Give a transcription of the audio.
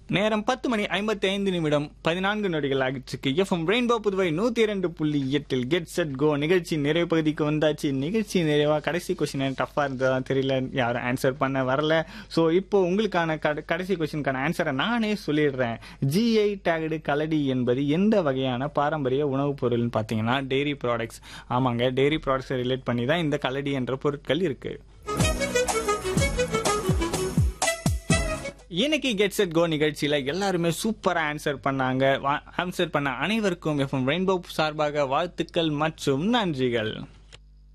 நேரம் பத்து மணி ஐம்பத்தி ஐந்து நிமிடம் பதினான்கு நொடிகள் ஆகிட்டு எஃப்எம் ரெயின்போ புதுவை நூத்தி இரண்டு புள்ளி எட்டில் கெட் செட் கோ நிகழ்ச்சி நிறைவு பகுதிக்கு வந்தாச்சு நிகழ்ச்சி நிறைவா கடைசி கொஸ்டின் டஃபா இருந்ததா தெரியல யாரும் ஆன்சர் பண்ண வரல ஸோ இப்போ உங்களுக்கான கட- கடைசி கொஸ்டினுக்கான ஆன்சரை நானே சொல்லிடுறேன் ஜிஐ டேக்டு கலடி என்பது எந்த வகையான பாரம்பரிய உணவுப் பொருள்னு பார்த்தீங்கன்னா டெய்ரி ப்ராடக்ட்ஸ் ஆமாங்க டெய்ரி ப்ராடக்ட்ஸை ரிலேட் பண்ணி தான் இந்த கலடி என்ற பொருட்கள் இருக்கு இன்னைக்கு கெட் செட் கோ நிகழ்ச்சியில எல்லாருமே சூப்பரா ஆன்சர் பண்ணாங்க ஆன்சர் பண்ண அனைவருக்கும் எஃப்எம் ரெயின்போ சார்பாக வாழ்த்துக்கள் மற்றும் நன்றிகள்